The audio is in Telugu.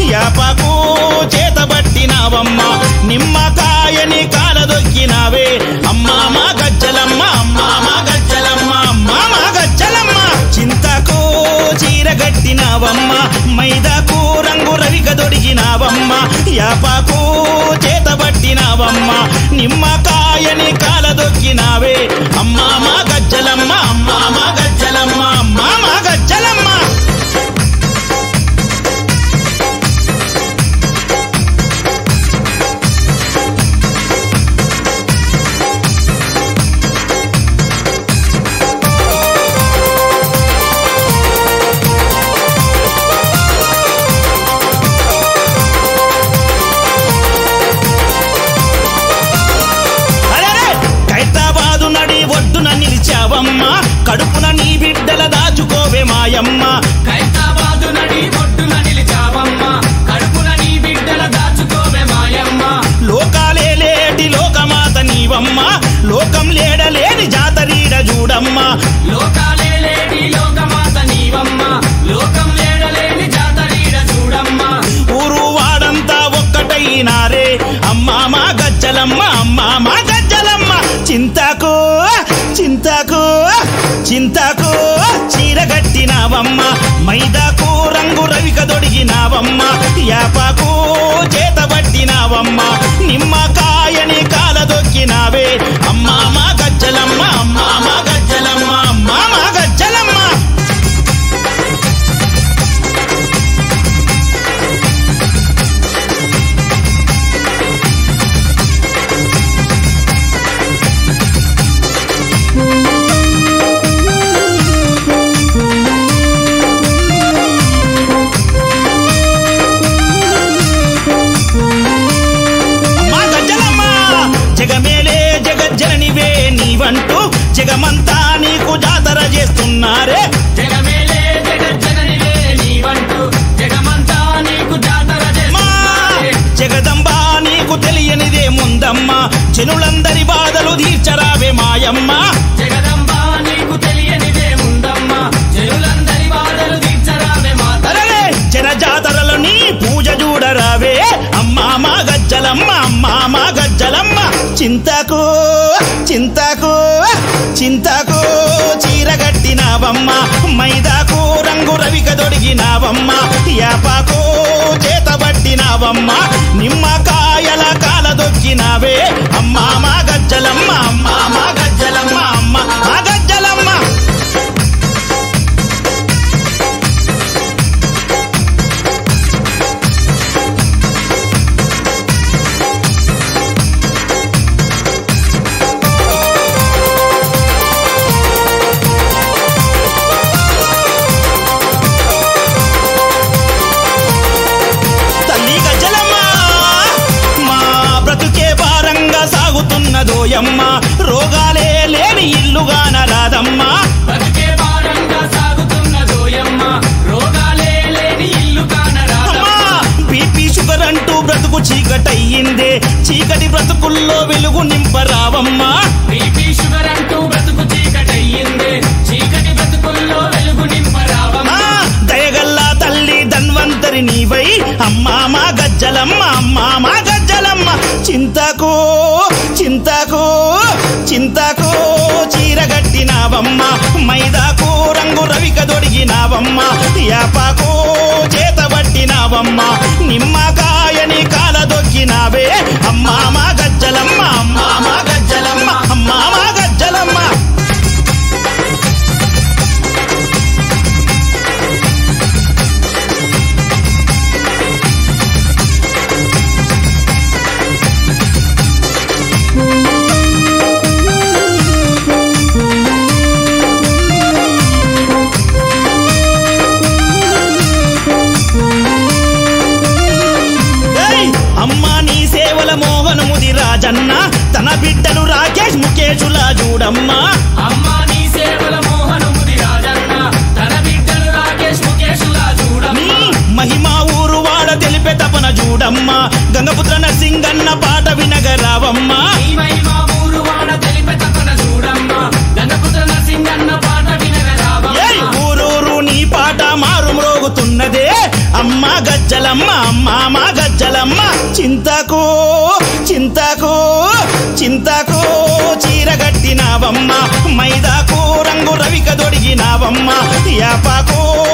యాపకు చేతబట్టినావమ్మ నిమ్మకాయని కాలదొక్కినావే అమ్మా మా గజ్జలమ్మ అమ్మా మా గజ్జలమ్మ అమ్మా మా గజ్జలమ్మ చింతకు చీర కట్టినావమ్మ మైదాకు రంగు రవిక దొడిగినావమ్మ యాపకు చేతబట్టినావమ్మ నిమ్మకాయని కాలదొక్కినావే అమ్మా మా గజ్జలమ్మ అమ్మా మా గజ్జలమ్మ అమ్మా మా గజ్జలమ్మ అరెరే! ఖైరతాబాదు నడి ఒడ్డున నిలిచావమ్మ కడుపున నీ బిడ్డల దాచుకోవే మాయమ్మ ఖైరతాబాదు నడి ఒడ్డున నిలిచావమ్మ కడుపున నీ బిడ్డల దాచుకోవే మాయమ్మ లోకాలే లేటి లోకమాత నీవమ్మ లోకం లేడలేని జాతరీడ చూడమ్మ లోకాలే లేని లోకమాత నీవమ్మ లోకం లేడలేని జాతరీడ చూడమ్మ ఊరు వాడంతా ఒక్కటైనారే అమ్మా మా గజ్జలమ్మ అమ్మా మా గజ్జలమ్మ చింతకు చింతకు చింతకు చీర కట్టినావమ్మ మైదాకు రంగు రవిక దొడిగినావమ్మ యాపకు చేతబట్టినావమ్మ నిమ్మకాయని కాలదొక్కినావే అమ్మా మా గజ్జలమ్మ అమ్మా మా గజ్జలమ్మ అమ్మా మా గజ్జలమ్మ అమ్మా గజ్జలమ్మ జగమేలే జగజ్జననివే నీవంటూ జగమంతా నీకు జాతర చేస్తున్నారే జగమేలే జగజ్జననివే నీవంటూ జగమంతా నీకు జాతర మా చేస్తున్నారే. జగదంబా నీకు తెలియనిదే ముందమ్మ జనులందరి బాధలు తీర్చరావే మాయమ్మ జగదంబ నీకు తెలియనిదే ముందమ్మ జనులందరి బాధలు తీర్చరావే మాత అరలే జన జాతరలో నీ పూజ చూడరావే అమ్మా మా గజ్జలమ్మ అమ్మా మా గజ్జలమ్మ చింతకు చింతకు చింతకు చీర కట్టినావమ్మ మైదాకు రంగు రవిక దొడిగినావమ్మ యాపాకు చేతబట్టినావమ్మ నిమ్మకాయల కాలదొక్కినావే అమ్మా మా గజ్జలమ్మ అమ్మా మా గజ్జలమ్మ అమ్మ మా గజ్జలమ్మ తల్లి గజ్జలమ్మ మా బ్రతుకే భారంగా సాగుతున్నదోయమ్మ రోగాలే లేని ఇల్లుగాన రాదమ్మా బతికే భారంగా సాగుతున్న దోయమ్మ రోగాలే లేని ఇల్లు కానరాదమ్మ అమ్మా బీపీ షుగర్ అంటూ బ్రతుకు చీకటయ్యిందే చీకటి బ్రతుకుల్లో వెలుగు నింపరావమ్మా బీపీ షుగర్ అంటూ బ్రతుకు చీకటయ్యింది చీకటి బ్రతుకుల్లో వెలుగు నింపరావమ్మ ఆ, దయగల్లా తల్లి ధన్వంతరి నీవై అమ్మా మా గజ్జలమ్మ అమ్మా మా గజ్జలమ్మ చింతకు చింతకు చింతకు చీర కట్టినావమ్మ మైదాకు రంగు రవిక దొడిగినావమ్మ యాపాకు చేతబట్టినావమ్మ నిమ్మకాయని కాలదొక్కినావే అమ్మా మా గజ్జలమ్మ అమ్మా మా గజ్జలమ్మ అమ్మా మా గజ్జలమ్మ ఏయ్! అమ్మా నీ సేవల మోహనముది రాజన్న తన బిడ్డలు రాకేష్ ముఖేషులా చూడమ్మా అమ్మ నీ సేవల మోహనముది రాజన్న తన బిడ్డలు రాకేష్ ముఖేషులా చూడమ్మ నీ మహిమా ఊరు వాడ తెలిపే తపన చూడమ్మా గంగపుత్ర నరసింగన్న పాట వినగరావమ్మా నీ మహిమ ఊరు వాడ తెలిపే తపన చూడమ్మ గంగపుత్ర నరసింగన్న పాట వినగరావమ్మ ఏయ్ ఊరూరు నీ పాట మారు మ్రోగుతున్నదే అమ్మా గజ్జల గజ్జలమ్మ మామ గజ్జలమ్మ చింతకు చింతకు చింతకు చీర కట్టినావమ్మ మైదాకు రంగు రవిక దొడిగినావమ్మ యాపాకు